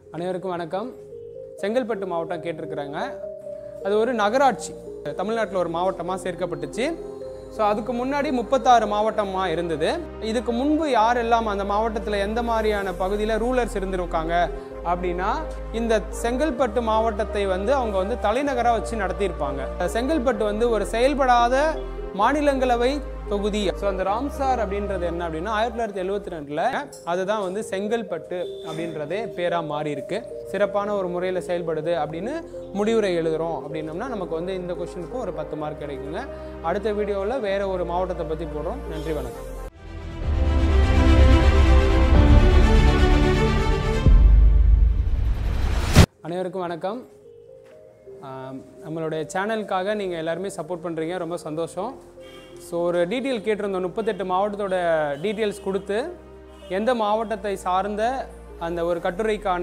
அனைவருக்கும் வணக்கம் செங்கல்பட்டு மாவட்டம் கேட்டிருக்கிறாங்க அது ஒரு நகராட்சி தமிழ்நாட்டில் ஒரு மாவட்டமாக சேர்க்கப்பட்டுச்சு ஸோ அதுக்கு முன்னாடி முப்பத்தாறு மாவட்டமாக இருந்தது இதுக்கு முன்பு யார் எல்லாம் அந்த மாவட்டத்தில் எந்த மாதிரியான பகுதியில் ரூலர்ஸ் இருந்திருக்காங்க அப்படின்னா இந்த செங்கல்பட்டு மாவட்டத்தை வந்து அவங்க வந்து தலைநகராக வச்சு நடத்தியிருப்பாங்க செங்கல்பட்டு வந்து ஒரு செயல்படாத மாநிலங்களவை தொகுதி ஸோ அந்த ராம்சார் அப்படின்றது என்ன அப்படின்னா ஆயிரத்தி தொள்ளாயிரத்தி எழுபத்தி ரெண்டில் அதுதான் வந்து செங்கல்பட்டு அப்படின்றதே பேராக மாறி இருக்கு சிறப்பான ஒரு முறையில் செயல்படுது அப்படின்னு முடிவுரை எழுதுறோம் அப்படின்னோம்னா நமக்கு வந்து இந்த கொஷினுக்கும் ஒரு பத்து மார்க் கிடைக்குங்க அடுத்த வீடியோவில் வேற ஒரு மாவட்டத்தை பற்றி போடுறோம் நன்றி வணக்கம் அனைவருக்கும் வணக்கம் ஆம், நம்மளுடைய சேனலுக்காக நீங்கள் எல்லாருமே சப்போர்ட் பண்ணுறீங்க ரொம்ப சந்தோஷம் ஸோ ஒரு டீட்டெயில் கேட்டிருந்தோம் முப்பத்தெட்டு மாவட்டத்தோட டீட்டெயில்ஸ் கொடுத்து எந்த மாவட்டத்தை சார்ந்த அந்த ஒரு கட்டுரைக்கான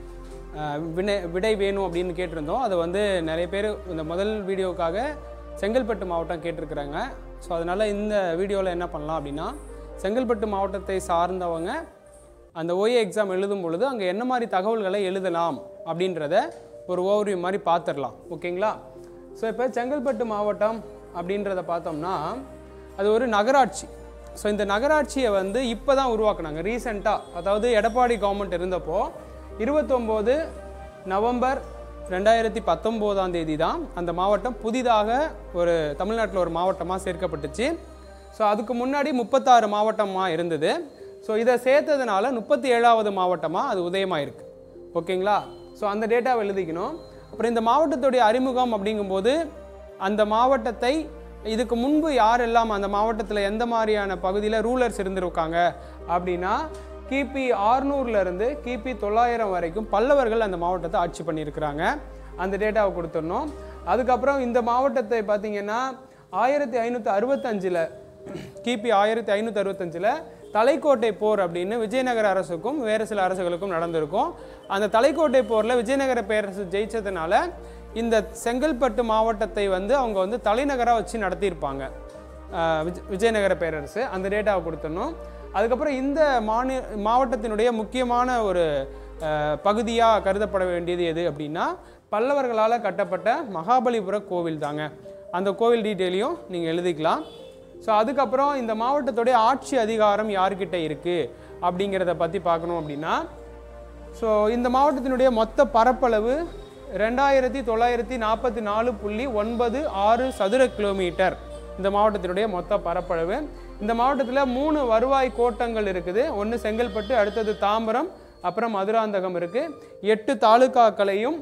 ஆ, வினை விடை வேணும் அப்படின்னு கேட்டிருந்தோம் அதை வந்து நிறைய பேர் இந்த முதல் வீடியோக்காக செங்கல்பட்டு மாவட்டம் கேட்டிருக்கிறாங்க ஸோ அதனால் இந்த வீடியோவில் என்ன பண்ணலாம் அப்படின்னா செங்கல்பட்டு மாவட்டத்தை சார்ந்தவங்க அந்த ஓஏ எக்ஸாம் எழுதும் பொழுது அங்கே என்ன மாதிரி தகவல்களை எழுதலாம் அப்படின்றத ஒரு ஓவர்வியூ மாதிரி பார்த்துடலாம் ஓகேங்களா ஸோ இப்போ செங்கல்பட்டு மாவட்டம் அப்படின்றத பார்த்தோம்னா அது ஒரு நகராட்சி ஸோ இந்த நகராட்சியை வந்து இப்போ தான் உருவாக்குனாங்க ரீசெண்டாக அதாவது எடப்பாடி கவர்மெண்ட் இருந்தப்போ இருபத்தொம்போது நவம்பர் ரெண்டாயிரத்தி பத்தொம்போதாம் தேதி தான் அந்த மாவட்டம் புதிதாக ஒரு தமிழ்நாட்டில் ஒரு மாவட்டமாக சேர்க்கப்பட்டுச்சு ஸோ அதுக்கு முன்னாடி முப்பத்தாறு மாவட்டமாக இருந்தது ஸோ இதை சேர்த்ததுனால முப்பத்தி ஏழாவது மாவட்டமாக அது உதயமாயிருக்கு ஓகேங்களா ஸோ அந்த டேட்டாவை எழுதிக்கணும் அப்புறம் இந்த மாவட்டத்துடைய அறிமுகம் அப்படிங்கும்போது அந்த மாவட்டத்தை இதுக்கு முன்பு யாரெல்லாம் அந்த மாவட்டத்தில் எந்த மாதிரியான பகுதியில் ரூலர்ஸ் இருந்திருக்காங்க அப்படின்னா கிபி 600 இருந்து கிபி தொள்ளாயிரம் வரைக்கும் பல்லவர்கள் அந்த மாவட்டத்தை ஆட்சி பண்ணியிருக்கிறாங்க அந்த டேட்டாவை கொடுத்துடணும் அதுக்கப்புறம் இந்த மாவட்டத்தை பார்த்தீங்கன்னா ஆயிரத்தி ஐநூற்றி அறுபத்தஞ்சில் கிபி ஆயிரத்தி ஐநூற்றி அறுபத்தஞ்சில் தலைக்கோட்டை போர் அப்படின்னு விஜயநகர அரசுக்கும் வேறு சில அரசுகளுக்கும் நடந்திருக்கும் அந்த தலைக்கோட்டை போரில் விஜயநகர பேரரசு ஜெயிச்சதுனால இந்த செங்கல்பட்டு மாவட்டத்தை வந்து அவங்க வந்து தலைநகராக வச்சு நடத்தியிருப்பாங்க ஆஹ் விஜ- விஜயநகர பேரரசு அந்த டேட்டாவை கொடுத்துடணும் அதுக்கப்புறம் இந்த மாநி மாவட்டத்தினுடைய முக்கியமான ஒரு பகுதியாக கருதப்பட வேண்டியது எது அப்படின்னா பல்லவர்களால் கட்டப்பட்ட மகாபலிபுர கோவில் தாங்க அந்த கோவில் டீட்டெயிலையும் நீங்கள் எழுதிக்கலாம் ஸோ அதுக்கப்புறம் இந்த மாவட்டத்துடைய ஆட்சி அதிகாரம் யார்கிட்ட இருக்குது அப்படிங்கிறத பற்றி பார்க்கணும் அப்படின்னா ஸோ இந்த மாவட்டத்தினுடைய மொத்த பரப்பளவு ரெண்டாயிரத்தி தொள்ளாயிரத்தி நாற்பத்தி நாலு புள்ளி ஒன்பது ஆறு சதுர கிலோமீட்டர் இந்த மாவட்டத்தினுடைய மொத்த பரப்பளவு இந்த மாவட்டத்தில் மூணு வருவாய் கோட்டங்கள் இருக்குது ஒன்று செங்கல்பட்டு அடுத்தது தாம்பரம் அப்புறம் மதுராந்தகம் இருக்குது எட்டு தாலுகாக்களையும்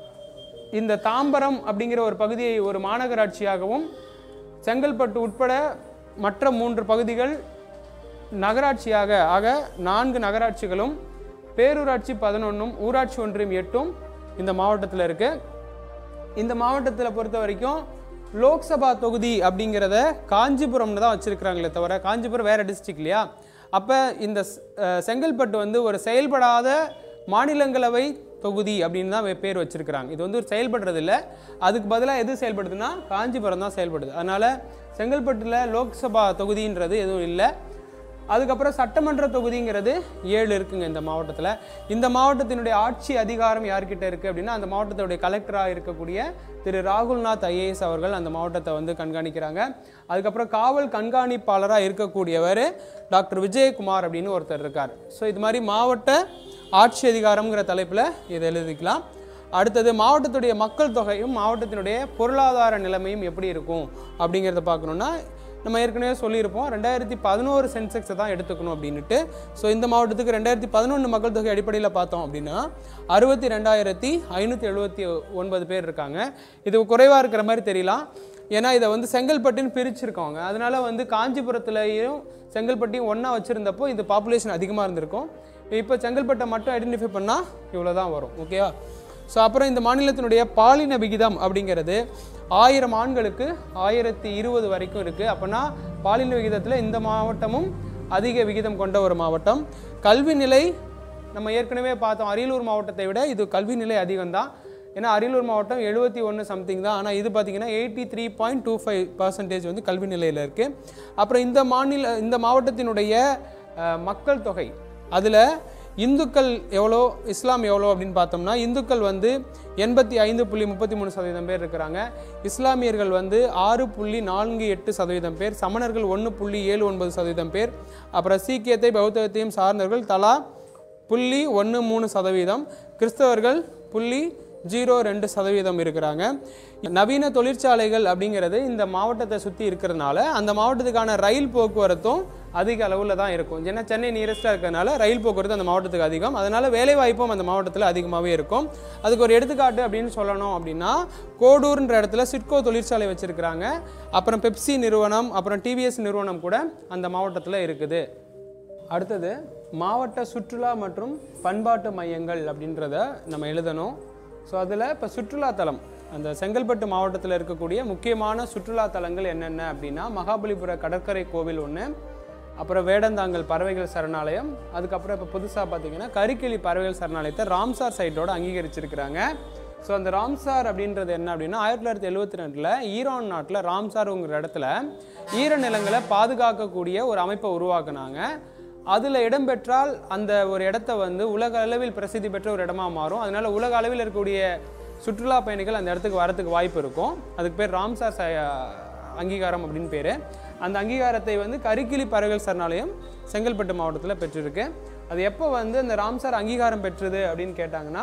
இந்த தாம்பரம் அப்படிங்கிற ஒரு பகுதியை ஒரு மாநகராட்சியாகவும் செங்கல்பட்டு உட்பட மற்ற மூன்று பகுதிகள் நகராட்சியாக ஆக நான்கு நகராட்சிகளும் பேரூராட்சி பதினொன்றும் ஊராட்சி ஒன்றியம் எட்டும் இந்த மாவட்டத்தில் இருக்கு இந்த மாவட்டத்தில் பொறுத்த வரைக்கும் லோக்சபா தொகுதி அப்படிங்கிறத காஞ்சிபுரம்னு தான் வச்சிருக்கிறாங்களே தவிர காஞ்சிபுரம் வேற டிஸ்ட்ரிக்ட் இல்லையா அப்போ இந்த ஸ்- அஹ் செங்கல்பட்டு வந்து ஒரு செயல்படாத மாநிலங்களவை தொகுதி அப்படின்னு தான் வே- பேர் வச்சிருக்கிறாங்க இது வந்து ஒரு செயல்படுறது இல்லை அதுக்கு பதிலாக எது செயல்படுதுன்னா காஞ்சிபுரம் தான் செயல்படுது அதனால செங்கல்பட்டில் லோக்சபா தொகுதின்றது எதுவும் இல்லை அதுக்கப்புறம் சட்டமன்ற தொகுதிங்கிறது ஏழு இருக்குங்க இந்த மாவட்டத்தில் இந்த மாவட்டத்தினுடைய ஆட்சி அதிகாரம் யார்கிட்ட இருக்குது அப்படின்னா அந்த மாவட்டத்துடைய கலெக்டராக இருக்கக்கூடிய திரு ராகுல்நாத் ஐஏஎஸ் அவர்கள் அந்த மாவட்டத்தை வந்து கண்காணிக்கிறாங்க அதுக்கப்புறம் காவல் கண்காணிப்பாளராக இருக்கக்கூடியவர் டாக்டர் விஜயகுமார் அப்படின்னு ஒருத்தர் இருக்கார் ஸோ இது மாதிரி மாவட்ட ஆட்சி அதிகாரம்ங்கிற தலைப்பில் இதை எழுதிக்கலாம் அடுத்தது மாவட்டத்துடைய மக்கள் தொகையும் மாவட்டத்தினுடைய பொருளாதார நிலைமையும் எப்படி இருக்கும் அப்படிங்கிறத பார்க்கணுன்னா நம்ம ஏற்கனவே சொல்லியிருப்போம் ரெண்டாயிரத்தி பதினோரு சென்செக்ஸை தான் எடுத்துக்கணும் அப்படின்ட்டு ஸோ இந்த மாவட்டத்துக்கு ரெண்டாயிரத்தி பதினொன்று மக்கள் தொகை அடிப்படையில் பார்த்தோம் அப்படின்னா அறுபத்தி ரெண்டாயிரத்தி ஐநூற்றி எழுபத்தி ஒன்பது பேர் இருக்காங்க இது குறைவாக இருக்கிற மாதிரி தெரியலாம் ஏன்னா இதை வந்து செங்கல்பட்டுன்னு பிரிச்சிருக்காங்க அதனால வந்து காஞ்சிபுரத்துலையும் செங்கல்பட்டையும் ஒன்றா வச்சுருந்தப்போ இந்த பாப்புலேஷன் அதிகமாக இருந்திருக்கும் இப்போ செங்கல்பட்டை மட்டும் ஐடென்டிஃபை பண்ணால் இவ்வளோ தான் வரும் ஓகேவா ஸோ அப்புறம் இந்த மாநிலத்தினுடைய பாலின விகிதம் அப்படிங்கிறது ஆயிரம் ஆண்களுக்கு ஆயிரத்தி இருபது வரைக்கும் இருக்குது அப்போனா பாலின விகிதத்தில் இந்த மாவட்டமும் அதிக விகிதம் கொண்ட ஒரு மாவட்டம் கல்வி நிலை நம்ம ஏற்கனவே பார்த்தோம் அரியலூர் மாவட்டத்தை விட இது கல்வி நிலை அதிகம்தான் ஏன்னா அரியலூர் மாவட்டம் எழுபத்தி ஒன்று சம்திங் தான் ஆனால் இது பார்த்தீங்கன்னா eighty three point two five percentage வந்து கல்வி நிலையில் இருக்குது அப்புறம் இந்த மாநில இந்த மாவட்டத்தினுடைய அஹ், மக்கள் தொகை அதில் இந்துக்கள் எவ்வளோ இஸ்லாம் எவ்வளோ அப்படின்னு பார்த்தோம்னா இந்துக்கள் வந்து எண்பத்தி ஐந்து புள்ளி முப்பத்தி மூணு சதவீதம் பேர் இருக்கிறாங்க இஸ்லாமியர்கள் வந்து ஆறு புள்ளி நான்கு எட்டு சதவீதம் பேர் சமணர்கள் ஒன்று புள்ளி ஏழு ஒன்பது சதவீதம் பேர் அப்புறம் சீக்கியத்தை பௌத்தத்தையும் சார்ந்தவர்கள் தலா புள்ளி ஒன்று மூணு சதவீதம் கிறிஸ்தவர்கள் புள்ளி ஜீரோ ரெண்டு சதவீதம் இருக்கிறாங்க நவீன தொழிற்சாலைகள் அப்படிங்கிறது இந்த மாவட்டத்தை சுற்றி இருக்கிறதுனால அந்த மாவட்டத்துக்கான ரயில் போக்குவரத்தும் அதிக அளவில் தான் இருக்கும் ஏன்னா சென்னை நியரஸ்ட்டாக இருக்கிறதுனால ரயில் போக்குவரத்து அந்த மாவட்டத்துக்கு அதிகம் அதனால வேலைவாய்ப்பும் அந்த மாவட்டத்தில் அதிகமாகவே இருக்கும் அதுக்கு ஒரு எடுத்துக்காட்டு அப்படின்னு சொல்லணும் அப்படின்னா கோடூர்ன்ற இடத்துல சிட்கோ தொழிற்சாலை வச்சுருக்கிறாங்க அப்புறம் பெப்சி நிறுவனம் அப்புறம் டிவிஎஸ் நிறுவனம் கூட அந்த மாவட்டத்தில் இருக்குது அடுத்தது மாவட்ட சுற்றுலா மற்றும் பண்பாட்டு மையங்கள் அப்படின்றத நம்ம எழுதணும் ஸோ அதில் இப்போ சுற்றுலாத்தலம் அந்த செங்கல்பட்டு மாவட்டத்தில் இருக்கக்கூடிய முக்கியமான சுற்றுலா தலங்கள் என்னென்ன அப்படின்னா மகாபலிபுர கடற்கரை கோவில் ஒன்று அப்புறம் வேடந்தாங்கல் பறவைகள் சரணாலயம் அதுக்கப்புறம் இப்போ புதுசாக பார்த்தீங்கன்னா கரிக்கிளி பறவைகள் சரணாலயத்தை ராம்சார் சைட்டோட அங்கீகரிச்சிருக்கிறாங்க ஸோ அந்த ராம்சார் அப்படின்றது என்ன அப்படின்னா ஆயிரத்தி தொள்ளாயிரத்தி எழுபத்தி ரெண்டில் ஈரான் நாட்டில் ராம்சாருங்கிற இடத்துல ஈரநிலங்களை பாதுகாக்கக்கூடிய ஒரு அமைப்பை உருவாக்குனாங்க அதில் இடம்பெற்றால் அந்த ஒரு இடத்த வந்து உலக அளவில் பிரசித்தி பெற்ற ஒரு இடமா மாறும் அதனால உலக அளவில் இருக்கக்கூடிய சுற்றுலா பயணிகள் அந்த இடத்துக்கு வரத்துக்கு வாய்ப்பு இருக்கும் அதுக்கு பேர் ராம்சார் ச அங்கீகாரம் அப்படின்னு பேர் அந்த அங்கீகாரத்தை வந்து கரிக்கிளி பறவைகள் சரணாலயம் செங்கல்பட்டு மாவட்டத்தில் பெற்றிருக்கு அது எப்போ வந்து அந்த ராம்சார் அங்கீகாரம் பெற்றது அப்படின்னு கேட்டாங்கன்னா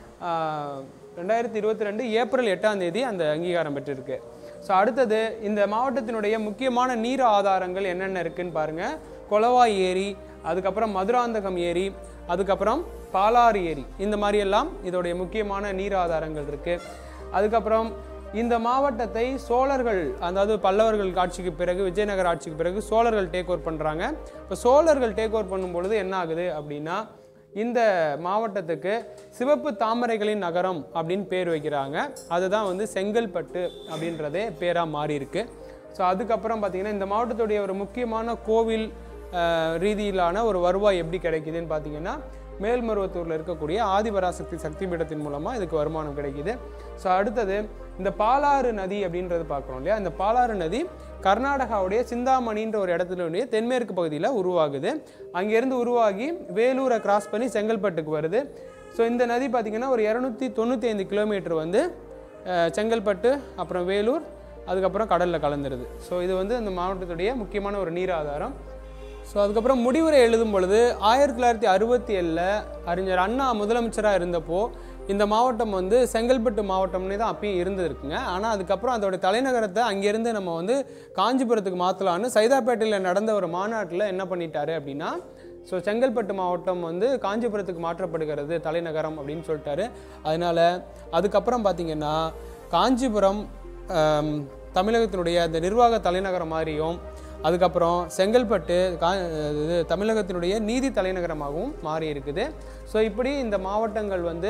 ஆஹ், ரெண்டாயிரத்தி இருபத்தி ரெண்டு ஏப்ரல் எட்டாம் தேதி அந்த அங்கீகாரம் பெற்றிருக்கு ஸோ அடுத்தது இந்த மாவட்டத்தினுடைய முக்கியமான நீர் ஆதாரங்கள் என்னென்ன இருக்குன்னு பாருங்க கொலவாய் ஏரி அதுக்கப்புறம் மதுராந்தகம் ஏரி அதுக்கப்புறம் பாலாறு ஏரி இந்த மாதிரி எல்லாம் இதோடைய முக்கியமான நீர் ஆதாரங்கள் இருக்கு அதுக்கப்புறம் இந்த மாவட்டத்தை சோழர்கள் அதாவது பல்லவர்கள் ஆட்சிக்கு பிறகு விஜயநகர ஆட்சிக்கு பிறகு சோழர்கள் டேக் ஓவர் பண்ணுறாங்க இப்போ சோழர்கள் டேக் ஓவர் பண்ணும்பொழுது என்ன ஆகுது அப்படின்னா இந்த மாவட்டத்துக்கு சிவப்பு தாமரைகளின் நகரம் அப்படின்னு பேர் வைக்கிறாங்க அதுதான் வந்து செங்கல்பட்டு அப்படின்றதே பேராக மாறி இருக்கு ஸோ அதுக்கப்புறம் பார்த்தீங்கன்னா இந்த மாவட்டத்துடைய ஒரு முக்கியமான கோவில் அஹ், ரீதியிலான ஒரு வருவாய் எப்படி கிடைக்குதுன்னு பார்த்தீங்கன்னா மேல்மருவத்தூரில் இருக்கக்கூடிய ஆதிபராசக்தி சக்தி பீடத்தின் மூலமாக இதுக்கு வருமானம் கிடைக்குது ஸோ அடுத்தது இந்த பாலாறு நதி அப்படின்றது பார்க்குறோம் இல்லையா இந்த பாலாறு நதி கர்நாடகாவுடைய சிந்தாமணின்ற ஒரு இடத்துலடைய தென்மேற்கு பகுதியில் உருவாகுது அங்கேருந்து உருவாகி வேலூரை கிராஸ் பண்ணி செங்கல்பட்டுக்கு வருது ஸோ இந்த நதி பார்த்திங்கன்னா ஒரு இரநூத்தி தொண்ணூற்றி ஐந்து கிலோமீட்டர் வந்து அஹ், செங்கல்பட்டு அப்புறம் வேலூர் அதுக்கப்புறம் கடலில் கலந்துருது ஸோ இது வந்து இந்த மாவட்டத்துடைய முக்கியமான ஒரு நீர் ஆதாரம் ஸோ அதுக்கப்புறம் முடிவுரை எழுதும் பொழுது ஆயிரத்தி தொள்ளாயிரத்தி அறுபத்தி ஏழில் அறிஞர் அண்ணா முதலமைச்சராக இருந்தப்போ இந்த மாவட்டம் வந்து செங்கல்பட்டு மாவட்டம்னே தான் அப்பயும் இருந்திருக்குங்க ஆனால் அதுக்கப்புறம் அதோட தலைநகரத்தை அங்கேருந்து நம்ம வந்து காஞ்சிபுரத்துக்கு மாற்றலான்னு சைதாப்பேட்டையில் நடந்த ஒரு மாநாட்டில் என்ன பண்ணிட்டாரு அப்படின்னா ஸோ செங்கல்பட்டு மாவட்டம் வந்து காஞ்சிபுரத்துக்கு மாற்றப்படுகிறது தலைநகரம் அப்படின்னு சொல்லிட்டாரு அதனால் அதுக்கப்புறம் பார்த்தீங்கன்னா காஞ்சிபுரம் ஆம், தமிழகத்தினுடைய அந்த நிர்வாக தலைநகரம் மாதிரியும் அதுக்கப்புறம் செங்கல்பட்டு கா இது தமிழகத்தினுடைய நீதி தலைநகரமாகவும் மாறி இருக்குது ஸோ இப்படி இந்த மாவட்டங்கள் வந்து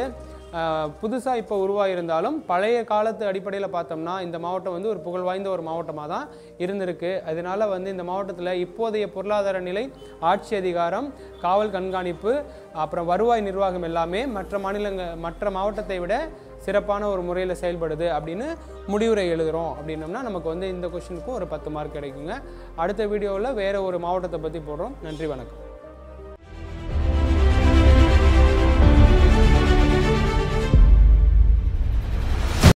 புதுசாக இப்போ உருவாகியிருந்தாலும் பழைய காலத்து அடிப்படையில் பார்த்தோம்னா இந்த மாவட்டம் வந்து ஒரு புகழ் வாய்ந்த ஒரு மாவட்டமாக தான் இருந்திருக்கு அதனால வந்து இந்த மாவட்டத்தில் இப்போதைய பொருளாதார நிலை ஆட்சி அதிகாரம் காவல் கண்காணிப்பு அப்புறம் வருவாய் நிர்வாகம் எல்லாமே மற்ற மாநிலங்கள் மற்ற மாவட்டத்தை விட சிறப்பான ஒரு முறையில் செயல்படுது அப்படின்னு முடிவுரை எழுதுகிறோம் அப்படின்னம்னா நமக்கு வந்து இந்த கொஷினுக்கும் ஒரு பத்து மார்க் கிடைக்குங்க அடுத்த வீடியோவில் வேறு ஒரு மாவட்டத்தை பற்றி போடுறோம் நன்றி வணக்கம்